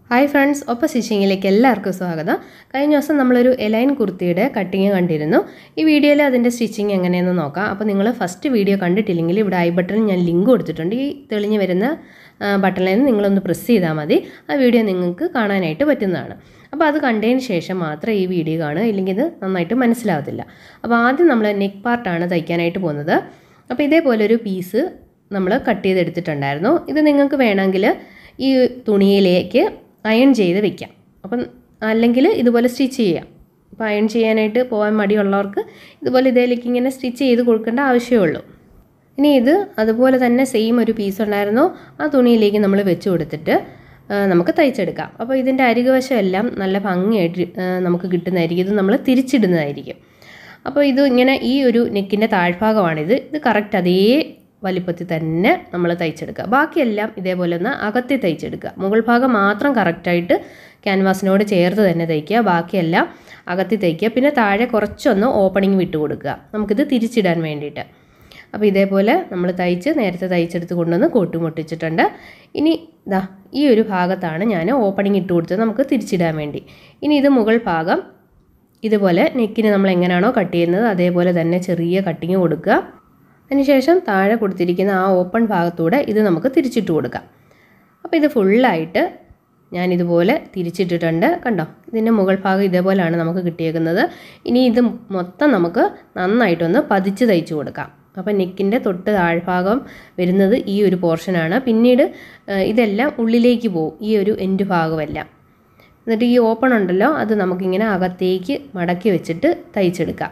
hi friends ഒപ്പം സ്റ്റിച്ചിങ്ങിലേക്ക് എല്ലാവർക്കും സ്വാഗതം കഴിഞ്ഞ ദിവസം നമ്മളൊരു എലൈൻ കുർത്തിയുടെ കട്ടിങ് കണ്ടിരുന്നു ഈ വീഡിയോയിൽ അതിൻ്റെ സ്റ്റിച്ചിങ് എങ്ങനെയെന്ന് നോക്കാം അപ്പോൾ നിങ്ങൾ ഫസ്റ്റ് വീഡിയോ കണ്ടിട്ടില്ലെങ്കിൽ ഇവിടെ ഐ ബട്ടണിൽ ഞാൻ ലിങ്ക് കൊടുത്തിട്ടുണ്ട് ഈ തെളിഞ്ഞ് വരുന്ന ബട്ടണിൽ നിന്ന് നിങ്ങളൊന്ന് പ്രസ് ചെയ്താൽ മതി ആ വീഡിയോ നിങ്ങൾക്ക് കാണാനായിട്ട് പറ്റുന്നതാണ് അപ്പോൾ അത് കണ്ടതിന് ശേഷം മാത്രം ഈ വീഡിയോ കാണുക ഇല്ലെങ്കിൽ ഇത് നന്നായിട്ട് മനസ്സിലാവത്തില്ല അപ്പോൾ ആദ്യം നമ്മൾ നെക്ക് പാർട്ടാണ് തയ്ക്കാനായിട്ട് പോകുന്നത് അപ്പോൾ ഇതേപോലെ ഒരു പീസ് നമ്മൾ കട്ട് ചെയ്തെടുത്തിട്ടുണ്ടായിരുന്നു ഇത് നിങ്ങൾക്ക് വേണമെങ്കിൽ ഈ തുണിയിലേക്ക് അയൺ ചെയ്ത് വെക്കാം അപ്പം അല്ലെങ്കിൽ ഇതുപോലെ സ്റ്റിച്ച് ചെയ്യാം അപ്പോൾ അയൺ ചെയ്യാനായിട്ട് പോകാൻ മടിയുള്ളവർക്ക് ഇതുപോലെ ഇതേലേക്ക് ഇങ്ങനെ സ്റ്റിച്ച് ചെയ്ത് കൊടുക്കേണ്ട ആവശ്യമേ ഇനി ഇത് അതുപോലെ തന്നെ സെയിം ഒരു പീസ് ഉണ്ടായിരുന്നു ആ തുണിയിലേക്ക് നമ്മൾ വെച്ച് കൊടുത്തിട്ട് നമുക്ക് തയ്ച്ചെടുക്കാം അപ്പോൾ ഇതിൻ്റെ അരികുവശം എല്ലാം നല്ല ഭംഗിയായിട്ട് നമുക്ക് കിട്ടുന്നതായിരിക്കും ഇത് നമ്മൾ തിരിച്ചിടുന്നതായിരിക്കും അപ്പോൾ ഇത് ഇങ്ങനെ ഈ ഒരു നെക്കിൻ്റെ താഴ്ഭാഗമാണിത് ഇത് കറക്റ്റ് അതേ വലിപ്പത്തിൽ തന്നെ നമ്മൾ തയ്ച്ചെടുക്കുക ബാക്കിയെല്ലാം ഇതേപോലെ ഒന്ന് അകത്തി തയ്ച്ചെടുക്കുക മുകൾ ഭാഗം മാത്രം കറക്റ്റായിട്ട് ക്യാൻവാസിനോട് ചേർത്ത് തന്നെ തയ്ക്കുക ബാക്കിയെല്ലാം അകത്തി തയ്ക്കുക പിന്നെ താഴെ കുറച്ചൊന്ന് ഓപ്പണിങ് വിട്ട് കൊടുക്കുക നമുക്കിത് തിരിച്ചിടാൻ വേണ്ടിയിട്ട് അപ്പോൾ ഇതേപോലെ നമ്മൾ തയ്ച്ച് നേരത്തെ തയ്ച്ചെടുത്ത് കൊണ്ടുവന്ന് കൂട്ടുമുട്ടിച്ചിട്ടുണ്ട് ഇനി ഇതാ ഈ ഒരു ഭാഗത്താണ് ഞാൻ ഓപ്പണിങ് ഇട്ട് കൊടുത്തത് നമുക്ക് തിരിച്ചിടാൻ വേണ്ടി ഇനി ഇത് മുകൾ ഭാഗം ഇതുപോലെ നെക്കിന് നമ്മൾ എങ്ങനെയാണോ കട്ട് ചെയ്യുന്നത് അതേപോലെ തന്നെ ചെറിയ കട്ടിങ് കൊടുക്കുക അതിനുശേഷം താഴെ കൊടുത്തിരിക്കുന്ന ആ ഓപ്പൺ ഭാഗത്തൂടെ ഇത് നമുക്ക് തിരിച്ചിട്ട് കൊടുക്കാം അപ്പോൾ ഇത് ഫുള്ളായിട്ട് ഞാനിതുപോലെ തിരിച്ചിട്ടിട്ടുണ്ട് കണ്ടോ ഇതിൻ്റെ മുകൾ ഭാഗം ഇതേപോലെയാണ് നമുക്ക് കിട്ടിയേക്കുന്നത് ഇനി ഇത് മൊത്തം നമുക്ക് നന്നായിട്ടൊന്ന് പതിച്ച് തയ്ച്ചു കൊടുക്കാം അപ്പോൾ നെക്കിൻ്റെ തൊട്ട് താഴ്ഭാഗം വരുന്നത് ഈ ഒരു പോർഷനാണ് പിന്നീട് ഇതെല്ലാം ഉള്ളിലേക്ക് പോകും ഈ ഒരു എൻഡ് ഭാഗമെല്ലാം എന്നിട്ട് ഈ ഓപ്പൺ ഉണ്ടല്ലോ അത് നമുക്കിങ്ങനെ അകത്തേക്ക് മടക്കി വെച്ചിട്ട് തയ്ച്ചെടുക്കാം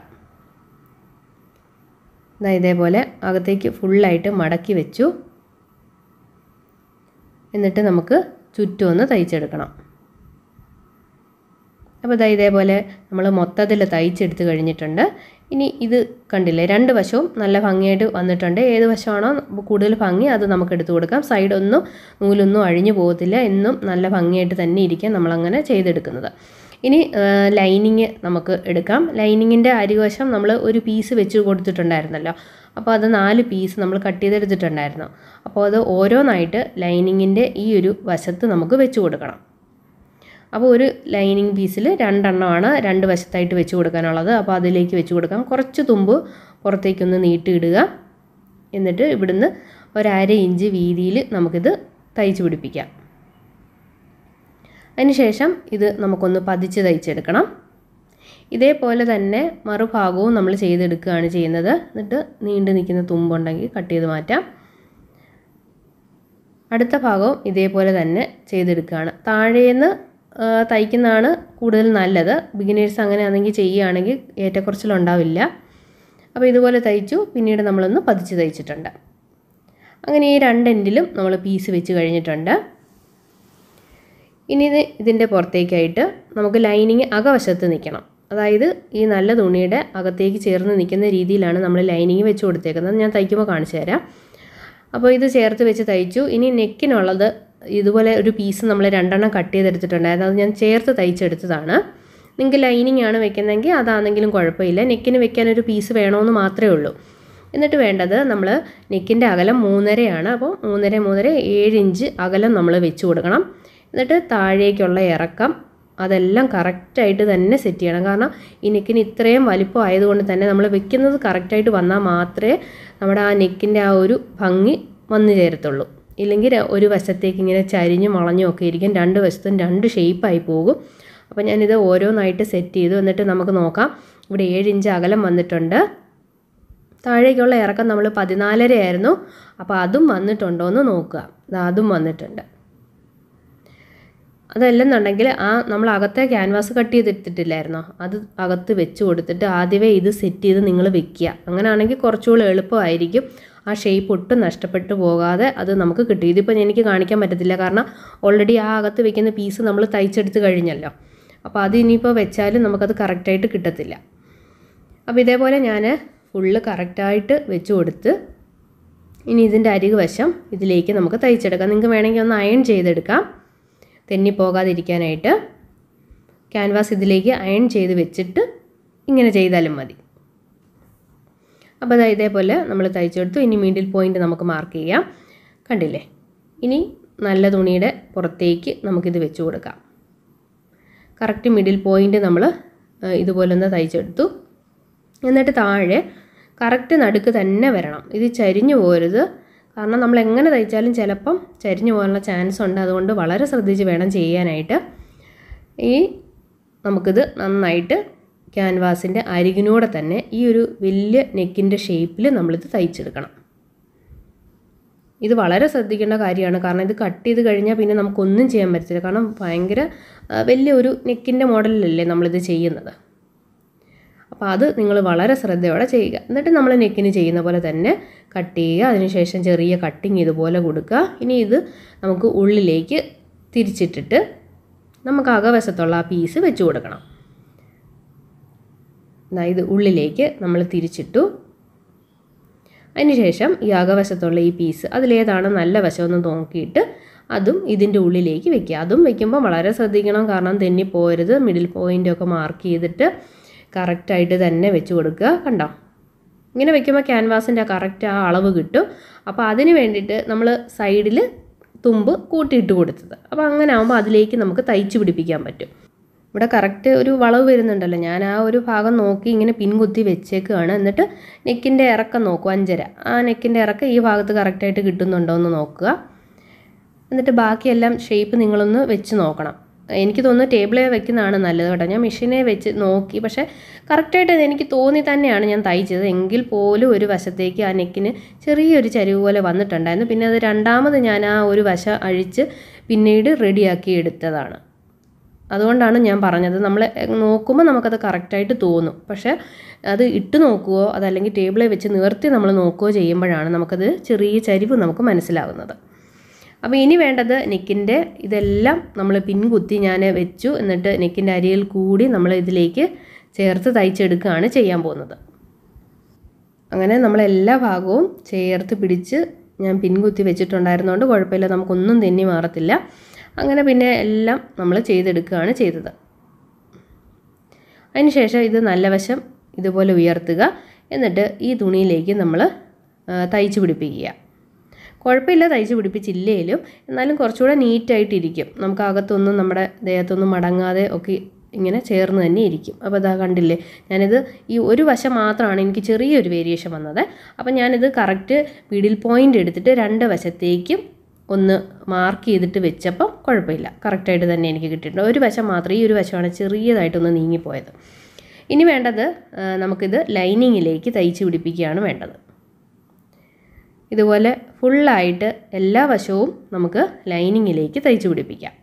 ഇതേപോലെ അകത്തേക്ക് ഫുള്ളായിട്ട് മടക്കി വെച്ചു എന്നിട്ട് നമുക്ക് ചുറ്റും ഒന്ന് തയ്ച്ചെടുക്കണം അപ്പോൾ ഇതാ ഇതേപോലെ നമ്മൾ മൊത്തത്തിൽ തയ്ച്ചെടുത്ത് കഴിഞ്ഞിട്ടുണ്ട് ഇനി ഇത് കണ്ടില്ലേ രണ്ട് വശവും നല്ല ഭംഗിയായിട്ട് വന്നിട്ടുണ്ട് ഏത് വശമാണോ കൂടുതൽ ഭംഗി അത് നമുക്ക് എടുത്തു കൊടുക്കാം സൈഡൊന്നും നൂലൊന്നും അഴിഞ്ഞു പോകത്തില്ല എന്നും നല്ല ഭംഗിയായിട്ട് തന്നെ ഇരിക്കാൻ നമ്മളങ്ങനെ ചെയ്തെടുക്കുന്നത് ഇനി ലൈനിങ് നമുക്ക് എടുക്കാം ലൈനിങ്ങിൻ്റെ അരിവശം നമ്മൾ ഒരു പീസ് വെച്ച് കൊടുത്തിട്ടുണ്ടായിരുന്നല്ലോ അപ്പോൾ അത് നാല് പീസ് നമ്മൾ കട്ട് ചെയ്തെടുത്തിട്ടുണ്ടായിരുന്നു അപ്പോൾ അത് ഓരോന്നായിട്ട് ലൈനിങ്ങിൻ്റെ ഈ ഒരു വശത്ത് നമുക്ക് വെച്ച് കൊടുക്കണം അപ്പോൾ ഒരു ലൈനിങ് പീസിൽ രണ്ടെണ്ണമാണ് രണ്ട് വശത്തായിട്ട് വെച്ച് കൊടുക്കാനുള്ളത് അപ്പോൾ അതിലേക്ക് വെച്ച് കൊടുക്കാം കുറച്ച് തുമ്പ് പുറത്തേക്കൊന്ന് നീട്ടിയിടുക എന്നിട്ട് ഇവിടുന്ന് ഒരര ഇഞ്ച് വീതിയിൽ നമുക്കിത് തയ്ച്ച് പിടിപ്പിക്കാം അതിനുശേഷം ഇത് നമുക്കൊന്ന് പതിച്ച് തയ്ച്ചെടുക്കണം ഇതേപോലെ തന്നെ മറുഭാഗവും നമ്മൾ ചെയ്തെടുക്കുകയാണ് ചെയ്യുന്നത് എന്നിട്ട് നീണ്ടു നിൽക്കുന്ന തുമ്പുണ്ടെങ്കിൽ കട്ട് ചെയ്ത് മാറ്റാം അടുത്ത ഭാഗവും ഇതേപോലെ തന്നെ ചെയ്തെടുക്കുകയാണ് താഴേന്ന് തയ്ക്കുന്നതാണ് കൂടുതൽ നല്ലത് ബിഗിനേഴ്സ് അങ്ങനെ ആണെങ്കിൽ ചെയ്യുകയാണെങ്കിൽ ഏറ്റക്കുറച്ചിലുണ്ടാവില്ല അപ്പോൾ ഇതുപോലെ തയ്ച്ചു പിന്നീട് നമ്മളൊന്ന് പതിച്ച് തയ്ച്ചിട്ടുണ്ട് അങ്ങനെ ഈ രണ്ടെൻഡിലും നമ്മൾ പീസ് വെച്ച് കഴിഞ്ഞിട്ടുണ്ട് ഇനി ഇത് ഇതിൻ്റെ പുറത്തേക്കായിട്ട് നമുക്ക് ലൈനിങ് അകവശത്ത് നിൽക്കണം അതായത് ഈ നല്ല തുണിയുടെ അകത്തേക്ക് ചേർന്ന് നിൽക്കുന്ന രീതിയിലാണ് നമ്മൾ ലൈനിങ് വെച്ച് കൊടുത്തേക്കുന്നത് ഞാൻ തയ്ക്കുമ്പോൾ കാണിച്ചു തരാം അപ്പോൾ ഇത് ചേർത്ത് വെച്ച് തയ്ച്ചു ഇനി നെക്കിനുള്ളത് ഇതുപോലെ ഒരു പീസ് നമ്മൾ രണ്ടെണ്ണം കട്ട് ചെയ്തെടുത്തിട്ടുണ്ടായിരുന്നു അത് ഞാൻ ചേർത്ത് തയ്ച്ചെടുത്തതാണ് നിങ്ങൾക്ക് ലൈനിങ് ആണ് വെക്കുന്നതെങ്കിൽ അതാണെങ്കിലും കുഴപ്പമില്ല നെക്കിന് വെക്കാൻ ഒരു പീസ് വേണമെന്ന് മാത്രമേ ഉള്ളൂ എന്നിട്ട് വേണ്ടത് നമ്മൾ നെക്കിൻ്റെ അകലം മൂന്നരയാണ് അപ്പോൾ മൂന്നര മൂന്നര ഏഴ് ഇഞ്ച് അകലം നമ്മൾ വെച്ച് കൊടുക്കണം എന്നിട്ട് താഴേക്കുള്ള ഇറക്കം അതെല്ലാം കറക്റ്റായിട്ട് തന്നെ സെറ്റ് ചെയ്യണം കാരണം ഈ നെക്കിന് ഇത്രയും വലിപ്പം ആയതുകൊണ്ട് തന്നെ നമ്മൾ വെക്കുന്നത് കറക്റ്റായിട്ട് വന്നാൽ മാത്രമേ നമ്മുടെ ആ നെക്കിൻ്റെ ആ ഒരു ഭംഗി വന്നു ചേരത്തുള്ളൂ ഇല്ലെങ്കിൽ ഒരു വശത്തേക്ക് ഇങ്ങനെ ചരിഞ്ഞും വളഞ്ഞും ഒക്കെ ഇരിക്കും രണ്ട് വശത്തും രണ്ട് ഷേപ്പായി പോകും അപ്പോൾ ഞാനിത് ഓരോന്നായിട്ട് സെറ്റ് ചെയ്തു എന്നിട്ട് നമുക്ക് നോക്കാം ഇവിടെ ഏഴ് ഇഞ്ച് അകലം വന്നിട്ടുണ്ട് താഴേക്കുള്ള ഇറക്കം നമ്മൾ പതിനാലര ആയിരുന്നു അപ്പോൾ അതും വന്നിട്ടുണ്ടോ എന്ന് നോക്കുക അതും വന്നിട്ടുണ്ട് അതല്ലെന്നുണ്ടെങ്കിൽ ആ നമ്മൾ അകത്തെ ക്യാൻവാസ് കട്ട് ചെയ്തെടുത്തിട്ടില്ലായിരുന്നോ അത് അകത്ത് വെച്ച് കൊടുത്തിട്ട് ആദ്യമേ ഇത് സെറ്റ് ചെയ്ത് നിങ്ങൾ വെക്കുക അങ്ങനെയാണെങ്കിൽ കുറച്ചുകൂടി എളുപ്പമായിരിക്കും ആ ഷേപ്പ് ഒട്ടും നഷ്ടപ്പെട്ടു പോകാതെ അത് നമുക്ക് കിട്ടും ഇതിപ്പോൾ എനിക്ക് കാണിക്കാൻ പറ്റത്തില്ല കാരണം ഓൾറെഡി ആ അകത്ത് വെക്കുന്ന പീസ് നമ്മൾ തയ്ച്ചെടുത്ത് കഴിഞ്ഞല്ലോ അപ്പോൾ അത് ഇനിയിപ്പോൾ വെച്ചാലും നമുക്കത് കറക്റ്റായിട്ട് കിട്ടത്തില്ല അപ്പോൾ ഇതേപോലെ ഞാൻ ഫുള്ള് കറക്റ്റായിട്ട് വെച്ച് കൊടുത്ത് ഇനി ഇതിൻ്റെ അരികു വശം ഇതിലേക്ക് നമുക്ക് തയ്ച്ചെടുക്കാം നിങ്ങൾക്ക് വേണമെങ്കിൽ ഒന്ന് അയൺ ചെയ്തെടുക്കാം തെന്നിപ്പോകാതിരിക്കാനായിട്ട് ക്യാൻവാസ് ഇതിലേക്ക് അയൺ ചെയ്ത് വെച്ചിട്ട് ഇങ്ങനെ ചെയ്താലും മതി അപ്പോൾ അതാ ഇതേപോലെ നമ്മൾ തയ്ച്ചെടുത്തു ഇനി മിഡിൽ പോയിൻ്റ് നമുക്ക് മാർക്ക് ചെയ്യാം കണ്ടില്ലേ ഇനി നല്ല തുണിയുടെ പുറത്തേക്ക് നമുക്കിത് വെച്ച് കൊടുക്കാം കറക്റ്റ് മിഡിൽ പോയിൻ്റ് നമ്മൾ ഇതുപോലെ ഒന്ന് തയ്ച്ചെടുത്തു എന്നിട്ട് താഴെ കറക്റ്റ് നടുക്ക് തന്നെ വരണം ഇത് ചരിഞ്ഞു പോരുത് കാരണം നമ്മൾ എങ്ങനെ തയ്ച്ചാലും ചിലപ്പം ചരിഞ്ഞു പോകാനുള്ള ചാൻസ് ഉണ്ട് അതുകൊണ്ട് വളരെ ശ്രദ്ധിച്ച് വേണം ചെയ്യാനായിട്ട് ഈ നമുക്കിത് നന്നായിട്ട് ക്യാൻവാസിൻ്റെ അരികിനൂടെ തന്നെ ഈ ഒരു വലിയ നെക്കിൻ്റെ ഷേപ്പിൽ നമ്മളിത് തയ്ച്ചെടുക്കണം ഇത് വളരെ ശ്രദ്ധിക്കേണ്ട കാര്യമാണ് കാരണം ഇത് കട്ട് ചെയ്ത് കഴിഞ്ഞാൽ പിന്നെ നമുക്കൊന്നും ചെയ്യാൻ പറ്റില്ല കാരണം ഭയങ്കര വലിയ ഒരു നെക്കിൻ്റെ മോഡലിലല്ലേ നമ്മളിത് ചെയ്യുന്നത് അപ്പോൾ അത് നിങ്ങൾ വളരെ ശ്രദ്ധയോടെ ചെയ്യുക എന്നിട്ട് നമ്മൾ നെക്കിന് ചെയ്യുന്ന പോലെ തന്നെ കട്ട് ചെയ്യുക അതിനുശേഷം ചെറിയ കട്ടിങ് ഇതുപോലെ കൊടുക്കുക ഇനി ഇത് നമുക്ക് ഉള്ളിലേക്ക് തിരിച്ചിട്ടിട്ട് നമുക്ക് അകവശത്തുള്ള ആ പീസ് വെച്ച് കൊടുക്കണം ഇത് ഉള്ളിലേക്ക് നമ്മൾ തിരിച്ചിട്ടു അതിനുശേഷം ഈ അകവശത്തുള്ള ഈ പീസ് അതിലേതാണ് നല്ല വശമെന്ന് നോക്കിയിട്ട് അതും ഇതിൻ്റെ ഉള്ളിലേക്ക് വെക്കുക അതും വെക്കുമ്പോൾ വളരെ ശ്രദ്ധിക്കണം കാരണം തെന്നി പോരുത് മിഡിൽ പോയിൻ്റൊക്കെ മാർക്ക് ചെയ്തിട്ട് കറക്റ്റായിട്ട് തന്നെ വെച്ച് കൊടുക്കുക കണ്ടോ ഇങ്ങനെ വെക്കുമ്പോൾ ക്യാൻവാസിൻ്റെ കറക്റ്റ് ആ അളവ് കിട്ടും അപ്പോൾ അതിന് വേണ്ടിയിട്ട് നമ്മൾ സൈഡിൽ തുമ്പ് കൂട്ടിയിട്ട് കൊടുത്തത് അപ്പോൾ അങ്ങനെ ആകുമ്പോൾ അതിലേക്ക് നമുക്ക് തയ്ച്ച് പിടിപ്പിക്കാൻ പറ്റും ഇവിടെ കറക്റ്റ് ഒരു വളവ് വരുന്നുണ്ടല്ലോ ഞാൻ ആ ഒരു ഭാഗം നോക്കി ഇങ്ങനെ പിൻകുത്തി വെച്ചേക്കുകയാണ് എന്നിട്ട് നെക്കിൻ്റെ ഇറക്കം നോക്കും അഞ്ചര ആ നെക്കിൻ്റെ ഇറക്കം ഈ ഭാഗത്ത് കറക്റ്റായിട്ട് കിട്ടുന്നുണ്ടോ എന്ന് നോക്കുക എന്നിട്ട് ബാക്കിയെല്ലാം ഷേപ്പ് നിങ്ങളൊന്ന് വെച്ച് നോക്കണം എനിക്ക് തോന്നുന്നു ടേബിളിൽ വെക്കുന്നതാണ് നല്ലത് കേട്ടോ ഞാൻ മെഷീനെ വെച്ച് നോക്കി പക്ഷേ കറക്റ്റായിട്ട് എനിക്ക് തോന്നി തന്നെയാണ് ഞാൻ തയ്ച്ചത് എങ്കിൽ പോലും ഒരു വശത്തേക്ക് ആ നെക്കിന് ചെറിയൊരു ചരിവ് പോലെ വന്നിട്ടുണ്ടായിരുന്നു പിന്നെ അത് രണ്ടാമത് ഞാൻ ആ ഒരു വശം അഴിച്ച് പിന്നീട് റെഡിയാക്കി എടുത്തതാണ് അതുകൊണ്ടാണ് ഞാൻ പറഞ്ഞത് നമ്മൾ നോക്കുമ്പോൾ നമുക്കത് കറക്റ്റായിട്ട് തോന്നും പക്ഷേ അത് ഇട്ട് നോക്കുകയോ അതല്ലെങ്കിൽ ടേബിളിൽ വെച്ച് നിവർത്തി നമ്മൾ നോക്കുകയോ ചെയ്യുമ്പോഴാണ് നമുക്കത് ചെറിയ ചരിവ് നമുക്ക് മനസ്സിലാകുന്നത് അപ്പോൾ ഇനി വേണ്ടത് നെക്കിൻ്റെ ഇതെല്ലാം നമ്മൾ പിൻകുത്തി ഞാൻ വെച്ചു എന്നിട്ട് നെക്കിൻ്റെ അരിയിൽ കൂടി നമ്മൾ ഇതിലേക്ക് ചേർത്ത് തയ്ച്ചെടുക്കുകയാണ് ചെയ്യാൻ പോകുന്നത് അങ്ങനെ നമ്മൾ എല്ലാ ഭാഗവും ചേർത്ത് പിടിച്ച് ഞാൻ പിൻകുത്തി വെച്ചിട്ടുണ്ടായിരുന്നതുകൊണ്ട് കുഴപ്പമില്ല നമുക്കൊന്നും തെന്നി മാറത്തില്ല അങ്ങനെ പിന്നെ എല്ലാം നമ്മൾ ചെയ്തെടുക്കുകയാണ് ചെയ്തത് അതിനുശേഷം ഇത് നല്ല വശം ഇതുപോലെ ഉയർത്തുക എന്നിട്ട് ഈ തുണിയിലേക്ക് നമ്മൾ തയ്ച്ച് പിടിപ്പിക്കുക കുഴപ്പമില്ല തയ്ച്ച് പിടിപ്പിച്ചില്ലേലും എന്നാലും കുറച്ചുകൂടെ നീറ്റായിട്ടിരിക്കും നമുക്ക് അകത്തൊന്നും നമ്മുടെ ദേഹത്തൊന്നും മടങ്ങാതെ ഒക്കെ ഇങ്ങനെ ചേർന്ന് തന്നെ ഇരിക്കും അപ്പോൾ ഇതാ കണ്ടില്ലേ ഞാനിത് ഈ ഒരു വശം മാത്രമാണ് എനിക്ക് ചെറിയൊരു വേരിയേഷൻ വന്നത് അപ്പോൾ ഞാനിത് കറക്റ്റ് മിഡിൽ പോയിൻ്റ് എടുത്തിട്ട് രണ്ട് വശത്തേക്കും ഒന്ന് മാർക്ക് ചെയ്തിട്ട് വെച്ചപ്പോൾ കുഴപ്പമില്ല കറക്റ്റായിട്ട് തന്നെ എനിക്ക് കിട്ടിയിട്ടുണ്ട് ഒരു വശം മാത്രമേ ഈ ഒരു വശമാണ് ചെറിയതായിട്ടൊന്ന് നീങ്ങിപ്പോയത് ഇനി വേണ്ടത് നമുക്കിത് ലൈനിങ്ങിലേക്ക് തയ്ച്ച് പിടിപ്പിക്കുകയാണ് വേണ്ടത് ഇതുപോലെ ഫുള്ളായിട്ട് എല്ലാ വശവും നമുക്ക് ലൈനിങ്ങിലേക്ക് തയ്ച്ച് പിടിപ്പിക്കാം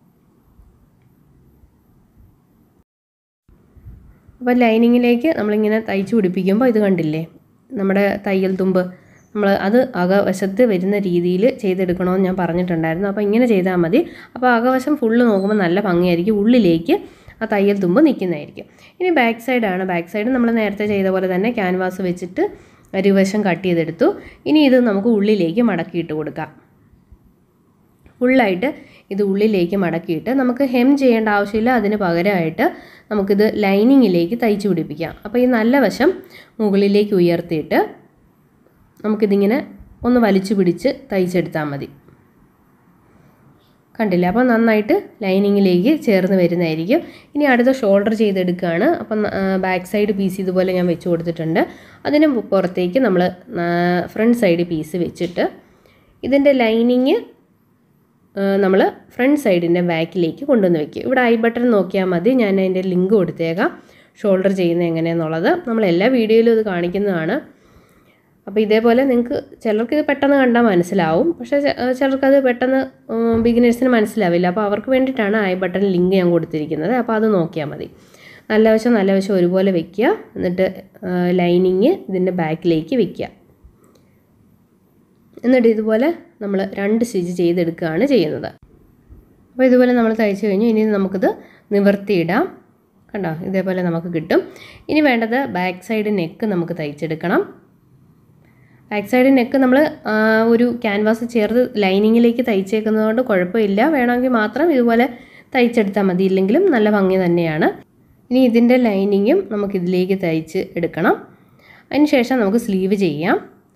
അപ്പോൾ ലൈനിങ്ങിലേക്ക് നമ്മളിങ്ങനെ തയ്ച്ച് പിടിപ്പിക്കുമ്പോൾ ഇത് കണ്ടില്ലേ നമ്മുടെ തയ്യൽ തുമ്പ് നമ്മൾ അത് അകവശത്ത് വരുന്ന രീതിയിൽ ചെയ്തെടുക്കണമെന്ന് ഞാൻ പറഞ്ഞിട്ടുണ്ടായിരുന്നു അപ്പോൾ ഇങ്ങനെ ചെയ്താൽ മതി അപ്പോൾ അകവശം ഫുള്ള് നോക്കുമ്പോൾ നല്ല ഭംഗിയായിരിക്കും ഉള്ളിലേക്ക് ആ തയ്യൽ തുമ്പ് നിൽക്കുന്നതായിരിക്കും ഇനി ബാക്ക് സൈഡാണ് ബാക്ക് സൈഡ് നമ്മൾ നേരത്തെ ചെയ്ത പോലെ തന്നെ ക്യാൻവാസ് വെച്ചിട്ട് അരുവശം കട്ട് ചെയ്തെടുത്തു ഇനി ഇത് നമുക്ക് ഉള്ളിലേക്ക് മടക്കിയിട്ട് കൊടുക്കാം ഫുള്ളായിട്ട് ഇത് ഉള്ളിലേക്ക് മടക്കിയിട്ട് നമുക്ക് ഹെം ചെയ്യേണ്ട ആവശ്യമില്ല അതിന് പകരമായിട്ട് നമുക്കിത് ലൈനിങ്ങിലേക്ക് തയ്ച്ച് പിടിപ്പിക്കാം അപ്പോൾ ഈ നല്ല വശം മുകളിലേക്ക് ഉയർത്തിയിട്ട് നമുക്കിതിങ്ങനെ ഒന്ന് വലിച്ചു പിടിച്ച് തയ്ച്ചെടുത്താൽ മതി കണ്ടില്ല അപ്പോൾ നന്നായിട്ട് ലൈനിങ്ങിലേക്ക് ചേർന്ന് വരുന്നതായിരിക്കും ഇനി അടുത്ത ഷോൾഡർ ചെയ്തെടുക്കുകയാണ് അപ്പം ബാക്ക് സൈഡ് പീസ് ഇതുപോലെ ഞാൻ വെച്ച് കൊടുത്തിട്ടുണ്ട് അതിന് പുറത്തേക്ക് നമ്മൾ ഫ്രണ്ട് സൈഡ് പീസ് വെച്ചിട്ട് ഇതിൻ്റെ ലൈനിങ് നമ്മൾ ഫ്രണ്ട് സൈഡിൻ്റെ ബാക്കിലേക്ക് കൊണ്ടുവന്ന് വെക്കും ഇവിടെ ഐ ബട്ടൺ നോക്കിയാൽ മതി ഞാൻ അതിൻ്റെ ലിങ്ക് കൊടുത്തേക്കാം ഷോൾഡർ ചെയ്യുന്നത് എങ്ങനെയാണെന്നുള്ളത് നമ്മൾ എല്ലാ വീഡിയോയിലും ഇത് കാണിക്കുന്നതാണ് അപ്പോൾ ഇതേപോലെ നിങ്ങൾക്ക് ചിലർക്ക് ഇത് പെട്ടെന്ന് കണ്ടാൽ മനസ്സിലാവും പക്ഷേ ചിലർക്കത് പെട്ടെന്ന് ബിഗിനേഴ്സിന് മനസ്സിലാവില്ല അപ്പോൾ അവർക്ക് വേണ്ടിയിട്ടാണ് ഐ ബട്ടൺ ലിങ്ക് ഞാൻ കൊടുത്തിരിക്കുന്നത് അപ്പോൾ അത് നോക്കിയാൽ മതി നല്ല വശം നല്ല വശം ഒരുപോലെ വെക്കുക എന്നിട്ട് ലൈനിങ് ഇതിൻ്റെ ബാക്കിലേക്ക് വെക്കുക എന്നിട്ട് ഇതുപോലെ നമ്മൾ രണ്ട് സ്റ്റിച്ച് ചെയ്തെടുക്കുകയാണ് ചെയ്യുന്നത് അപ്പോൾ ഇതുപോലെ നമ്മൾ തയ്ച്ച് കഴിഞ്ഞു ഇനി നമുക്കിത് നിവർത്തിയിടാം കണ്ടോ ഇതേപോലെ നമുക്ക് കിട്ടും ഇനി വേണ്ടത് ബാക്ക് സൈഡ് നെക്ക് നമുക്ക് തയ്ച്ചെടുക്കണം ബാക്ക് സൈഡ് നെക്ക് നമ്മൾ ഒരു ക്യാൻവാസ് ചേർത്ത് ലൈനിങ്ങിലേക്ക് തയ്ച്ചേക്കുന്നതുകൊണ്ട് കുഴപ്പമില്ല വേണമെങ്കിൽ മാത്രം ഇതുപോലെ തയ്ച്ചെടുത്താൽ മതി ഇല്ലെങ്കിലും നല്ല ഭംഗി തന്നെയാണ് ഇനി ഇതിൻ്റെ ലൈനിങ്ങും നമുക്കിതിലേക്ക് തയ്ച്ച് എടുക്കണം അതിന് ശേഷം നമുക്ക് സ്ലീവ് ചെയ്യാം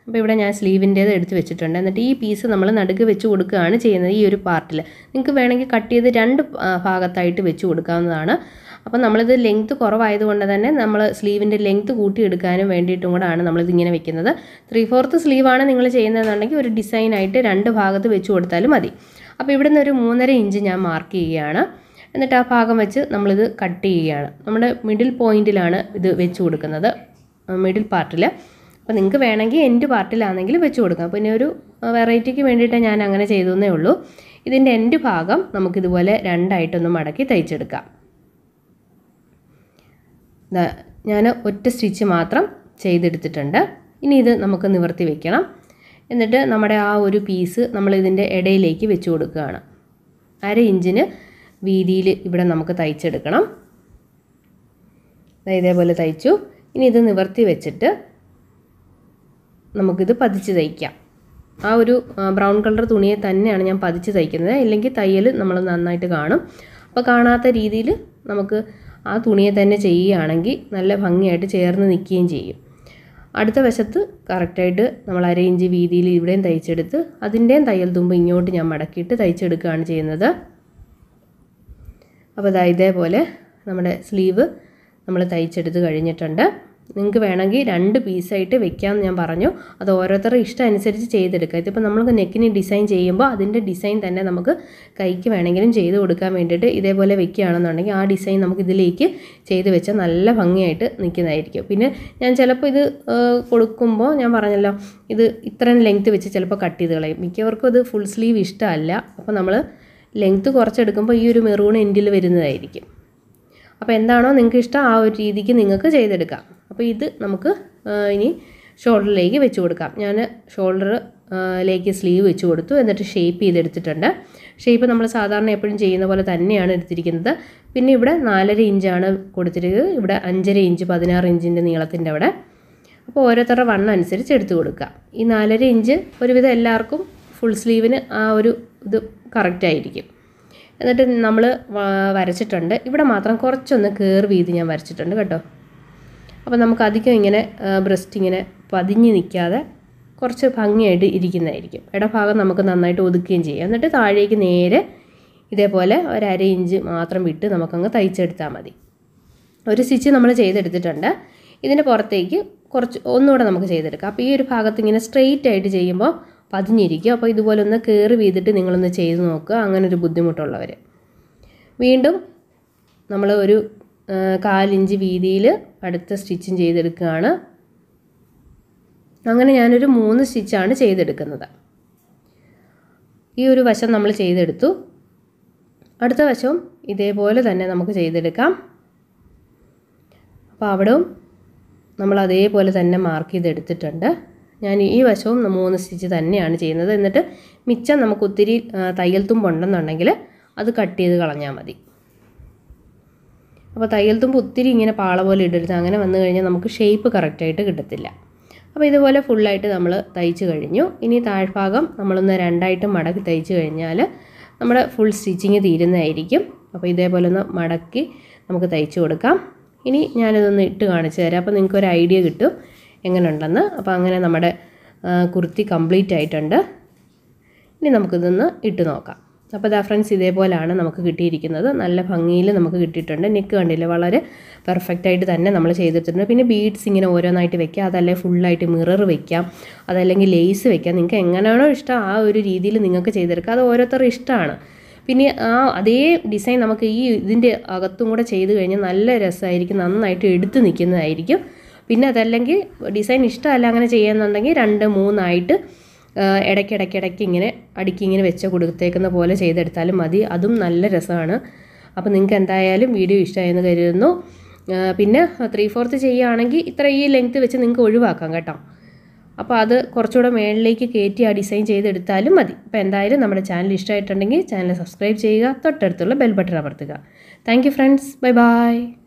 അപ്പോൾ ഇവിടെ ഞാൻ സ്ലീവിൻ്റേത് എടുത്ത് വെച്ചിട്ടുണ്ട് എന്നിട്ട് ഈ പീസ് നമ്മൾ നടുക്ക് വെച്ച് കൊടുക്കുകയാണ് ചെയ്യുന്നത് ഈ ഒരു പാർട്ടിൽ നിങ്ങൾക്ക് വേണമെങ്കിൽ കട്ട് ചെയ്ത് രണ്ട് ആ, ഭാഗത്തായിട്ട് വെച്ച് കൊടുക്കാവുന്നതാണ് അപ്പോൾ നമ്മളിത് ലെങ്ത്ത് കുറവായതുകൊണ്ട് തന്നെ നമ്മൾ സ്ലീവിൻ്റെ ലെങ്ത്ത് കൂട്ടിയെടുക്കാനും വേണ്ടിയിട്ടും കൂടാണ് നമ്മളിത് ഇങ്ങനെ വെക്കുന്നത് ത്രീ ഫോർത്ത് സ്ലീവാണ് നിങ്ങൾ ചെയ്യുന്നതെന്നുണ്ടെങ്കിൽ ഒരു ഡിസൈനായിട്ട് രണ്ട് ഭാഗത്ത് വെച്ച് കൊടുത്താലും മതി അപ്പോൾ ഇവിടുന്ന് ഒരു മൂന്നര ഇഞ്ച് ഞാൻ മാർക്ക് ചെയ്യുകയാണ് എന്നിട്ട് ആ ഭാഗം വെച്ച് നമ്മളിത് കട്ട് ചെയ്യുകയാണ് നമ്മുടെ മിഡിൽ പോയിന്റിലാണ് ഇത് വെച്ച് കൊടുക്കുന്നത് മിഡിൽ പാർട്ടിൽ അപ്പോൾ നിങ്ങൾക്ക് വേണമെങ്കിൽ എൻഡ് പാർട്ടിലാണെങ്കിൽ വെച്ച് കൊടുക്കാം പിന്നെ ഒരു വെറൈറ്റിക്ക് വേണ്ടിയിട്ട് ഞാൻ അങ്ങനെ ചെയ്തതേ ഉള്ളൂ ഇതിൻ്റെ എൻഡ് ഭാഗം നമുക്കിതുപോലെ രണ്ടായിട്ടൊന്ന് മടക്കി തയ്ച്ചെടുക്കാം ഞാൻ ഒറ്റ സ്റ്റിച്ച് മാത്രം ചെയ്തെടുത്തിട്ടുണ്ട് ഇനി ഇത് നമുക്ക് നിവർത്തി വെക്കണം എന്നിട്ട് നമ്മുടെ ആ ഒരു പീസ് നമ്മൾ ഇതിൻ്റെ ഇടയിലേക്ക് വെച്ച് കൊടുക്കുകയാണ് അര ഇഞ്ചിന് വീതിയിൽ ഇവിടെ നമുക്ക് തയ്ച്ചെടുക്കണം ദാ ഇതേപോലെ തയ്ച്ചു ഇനി ഇത് നിവർത്തി വെച്ചിട്ട് നമുക്കിത് പതിച്ച് തയ്ക്കാം ആ ഒരു ബ്രൗൺ കളർ തുണിയെ തന്നെയാണ് ഞാൻ പതിച്ച് തയ്ക്കുന്നത് ഇല്ലെങ്കിൽ തയ്യൽ നമ്മൾ നന്നായിട്ട് കാണും അപ്പോൾ കാണാത്ത രീതിയിൽ നമുക്ക് ആ തുണിയെ തന്നെ ചെയ്യുകയാണെങ്കിൽ നല്ല ഭംഗിയായിട്ട് ചേർന്ന് നിൽക്കുകയും ചെയ്യും അടുത്ത വശത്ത് കറക്റ്റായിട്ട് നമ്മൾ അര ഇഞ്ച് വീതിയിൽ ഇവിടെയും തയ്ച്ചെടുത്ത് അതിൻ്റെയും തയ്യൽ തുമ്പ് ഇങ്ങോട്ട് ഞാൻ മടക്കിയിട്ട് തയ്ച്ചെടുക്കുകയാണ് ചെയ്യുന്നത് അപ്പോൾ ഇതാ ഇതേപോലെ നമ്മുടെ സ്ലീവ് നമ്മൾ തയ്ച്ചെടുത്ത് കഴിഞ്ഞിട്ടുണ്ട് നിങ്ങൾക്ക് വേണമെങ്കിൽ രണ്ട് പീസായിട്ട് വെക്കാമെന്ന് ഞാൻ പറഞ്ഞു അത് ഓരോരുത്തരുടെ ഇഷ്ടം അനുസരിച്ച് ചെയ്തെടുക്കുക ഇതിപ്പോൾ നമ്മൾക്ക് നെക്കിന് ഡിസൈൻ ചെയ്യുമ്പോൾ അതിൻ്റെ ഡിസൈൻ തന്നെ നമുക്ക് കൈക്ക് വേണമെങ്കിലും ചെയ്ത് കൊടുക്കാൻ വേണ്ടിയിട്ട് ഇതേപോലെ വെക്കുകയാണെന്നുണ്ടെങ്കിൽ ആ ഡിസൈൻ നമുക്ക് ഇതിലേക്ക് ചെയ്ത് വെച്ചാൽ നല്ല ഭംഗിയായിട്ട് നിൽക്കുന്നതായിരിക്കും പിന്നെ ഞാൻ ചിലപ്പോൾ ഇത് ആ, കൊടുക്കുമ്പോൾ ഞാൻ പറഞ്ഞല്ലോ ഇത് ഇത്രയും ലെങ്ത്ത് വെച്ച് ചിലപ്പോൾ കട്ട് ചെയ്ത് കളയും മിക്കവർക്കും ഇത് ഫുൾ സ്ലീവ് ഇഷ്ടമല്ല അപ്പോൾ നമ്മൾ ലെങ്ത്ത് കുറച്ചെടുക്കുമ്പോൾ ഈ ഒരു മെറൂൺ എൻഡിൽ വരുന്നതായിരിക്കും അപ്പോൾ എന്താണോ നിങ്ങൾക്ക് ഇഷ്ടം ആ ഒരു രീതിക്ക് നിങ്ങൾക്ക് ചെയ്തെടുക്കാം അപ്പോൾ ഇത് നമുക്ക് ആ, ഇനി ഷോൾഡറിലേക്ക് വെച്ച് കൊടുക്കാം ഞാൻ ഷോൾഡർ ലേക്ക് സ്ലീവ് വെച്ച് കൊടുത്തു എന്നിട്ട് ഷേപ്പ് ചെയ്തെടുത്തിട്ടുണ്ട് ഷേപ്പ് നമ്മൾ സാധാരണ എപ്പോഴും ചെയ്യുന്ന പോലെ തന്നെയാണ് എടുത്തിരിക്കുന്നത് പിന്നെ ഇവിടെ നാലര ഇഞ്ചാണ് കൊടുത്തിരിക്കുന്നത് ഇവിടെ അഞ്ചര ഇഞ്ച് പതിനാറ് ഇഞ്ചിൻ്റെ നീളത്തിൻ്റെ അവിടെ അപ്പോൾ ഓരോരുത്തരുടെ വണ്ണം അനുസരിച്ച് എടുത്തു കൊടുക്കുക ഈ നാലര ഇഞ്ച് ഒരുവിധം എല്ലാവർക്കും ഫുൾ സ്ലീവിന് ആ ഒരു ഇത് കറക്റ്റായിരിക്കും എന്നിട്ട് നമ്മൾ വരച്ചിട്ടുണ്ട് ഇവിടെ മാത്രം കുറച്ചൊന്ന് കയറി വീതി ഞാൻ വരച്ചിട്ടുണ്ട് കേട്ടോ അപ്പോൾ നമുക്ക് അധികം ഇങ്ങനെ ബ്രസ്റ്റ് ഇങ്ങനെ പതിഞ്ഞ് നിൽക്കാതെ കുറച്ച് ഭംഗിയായിട്ട് ഇരിക്കുന്നതായിരിക്കും ഇടഭാഗം നമുക്ക് നന്നായിട്ട് ഒതുക്കുകയും ചെയ്യാം എന്നിട്ട് താഴേക്ക് നേരെ ഇതേപോലെ ഒരു അര ഇഞ്ച് മാത്രം വിട്ട് നമുക്കങ്ങ് തയ്ച്ചെടുത്താൽ മതി ഒരു സ്റ്റിച്ച് നമ്മൾ ചെയ്തെടുത്തിട്ടുണ്ട് ഇതിൻ്റെ പുറത്തേക്ക് കുറച്ച് ഒന്നുകൂടെ നമുക്ക് ചെയ്തെടുക്കാം അപ്പോൾ ഈ ഒരു ഭാഗത്ത് ഇങ്ങനെ സ്ട്രെയിറ്റ് ആയിട്ട് ചെയ്യുമ്പോൾ പതിഞ്ഞിരിക്കും അപ്പോൾ ഇതുപോലെ ഒന്ന് കയറി വീതിട്ട് നിങ്ങളൊന്ന് ചെയ്ത് നോക്കുക അങ്ങനെ ഒരു ബുദ്ധിമുട്ടുള്ളവർ വീണ്ടും നമ്മൾ ഒരു ആ, കാലിഞ്ച് വീതിയിൽ അടുത്ത സ്റ്റിച്ചും ചെയ്തെടുക്കുകയാണ് അങ്ങനെ ഞാനൊരു മൂന്ന് സ്റ്റിച്ചാണ് ചെയ്തെടുക്കുന്നത് ഈ ഒരു വശം നമ്മൾ ചെയ്തെടുത്തു അടുത്ത വശവും ഇതേപോലെ തന്നെ നമുക്ക് ചെയ്തെടുക്കാം അപ്പോൾ അവിടെയും നമ്മൾ അതേപോലെ തന്നെ മാർക്ക് ചെയ്തെടുത്തിട്ടുണ്ട് ഞാൻ ഈ വശവും മൂന്ന് സ്റ്റിച്ച് തന്നെയാണ് ചെയ്യുന്നത് എന്നിട്ട് മിച്ചം നമുക്ക് ഒത്തിരി ആ, തയ്യൽ തുമ്പുണ്ടെന്നുണ്ടെങ്കിൽ അത് കട്ട് ചെയ്ത് കളഞ്ഞാൽ മതി അപ്പോൾ തയ്യൽ തുമ്പ് ഒത്തിരി ഇങ്ങനെ പാള പോലെ ഇടരുത് അങ്ങനെ വന്നു കഴിഞ്ഞാൽ നമുക്ക് ഷേപ്പ് കറക്റ്റായിട്ട് കിട്ടത്തില്ല അപ്പോൾ ഇതുപോലെ ഫുള്ളായിട്ട് നമ്മൾ തയ്ച്ച് കഴിഞ്ഞു ഇനി താഴ്ഭാഗം നമ്മളൊന്ന് രണ്ടായിട്ട് മടക്കി തയ്ച്ച് കഴിഞ്ഞാൽ നമ്മുടെ ഫുൾ സ്റ്റിച്ചിങ് തീരുന്നതായിരിക്കും അപ്പോൾ ഇതേപോലെ ഒന്ന് മടക്കി നമുക്ക് തയ്ച്ച് കൊടുക്കാം ഇനി ഞാനിതൊന്ന് ഇട്ട് കാണിച്ചു തരാം അപ്പോൾ നിങ്ങൾക്ക് ഒരു ഐഡിയ കിട്ടും എങ്ങനെയുണ്ടെന്ന് അപ്പോൾ അങ്ങനെ നമ്മുടെ ആ, കുർത്തി കംപ്ലീറ്റ് ആയിട്ടുണ്ട് ഇനി നമുക്കിതൊന്ന് ഇട്ട് നോക്കാം അപ്പോൾ ഇതാ ഫ്രണ്ട്സ് ഇതേപോലെയാണ് നമുക്ക് കിട്ടിയിരിക്കുന്നത് നല്ല ഭംഗിയിൽ നമുക്ക് കിട്ടിയിട്ടുണ്ട് നെക്ക് കണ്ടില്ലേ വളരെ പെർഫെക്റ്റ് ആയിട്ട് തന്നെ നമ്മൾ ചെയ്തിട്ടുണ്ട് പിന്നെ ബീഡ്സ് ഇങ്ങനെ ഓരോന്നായിട്ട് വെക്കാം അതല്ലേ ഫുള്ളായിട്ട് മിറർ വെക്കാം അതല്ലെങ്കിൽ ലേസ് വെക്കാം നിങ്ങൾക്ക് എങ്ങനെയാണോ ഇഷ്ടം ആ ഒരു രീതിയിൽ നിങ്ങൾക്ക് ചെയ്തെടുക്കാം അത് ഓരോരുത്തരുടെ ഇഷ്ടമാണ് പിന്നെ ആ അതേ ഡിസൈൻ നമുക്ക് ഈ ഇതിൻ്റെ അകത്തും കൂടെ ചെയ്ത് കഴിഞ്ഞാൽ നല്ല രസമായിരിക്കും നന്നായിട്ട് എടുത്ത് നിൽക്കുന്നതായിരിക്കും പിന്നെ അതല്ലെങ്കിൽ ഡിസൈൻ ഇഷ്ടമല്ല അങ്ങനെ ചെയ്യാന്നുണ്ടെങ്കിൽ രണ്ട് മൂന്നായിട്ട് ആ, ഇടയ്ക്കിടയ്ക്ക് ഇടയ്ക്ക് ഇങ്ങനെ അടുക്കി ഇങ്ങനെ വെച്ച് കൊടുത്തേക്കുന്ന പോലെ ചെയ്തെടുത്താലും മതി അതും നല്ല രസമാണ് അപ്പോൾ നിങ്ങൾക്ക് എന്തായാലും വീഡിയോ ഇഷ്ടമായെന്ന് കരുതുന്നു ആ, പിന്നെ ത്രീ ഫോർത്ത് ചെയ്യുകയാണെങ്കിൽ ഇത്ര ഈ ലെങ്ത്ത് വെച്ച് നിങ്ങൾക്ക് ഒഴിവാക്കാം കേട്ടോ അപ്പോൾ അത് കുറച്ചുകൂടെ മേളിലേക്ക് കയറ്റി ആ ഡിസൈൻ ചെയ്തെടുത്താലും മതി അപ്പോൾ എന്തായാലും നമ്മുടെ ചാനൽ ഇഷ്ടമായിട്ടുണ്ടെങ്കിൽ ചാനൽ സബ്സ്ക്രൈബ് ചെയ്യുക തൊട്ടടുത്തുള്ള ബെൽ ബട്ടൺ അമർത്തുക thank you friends bye by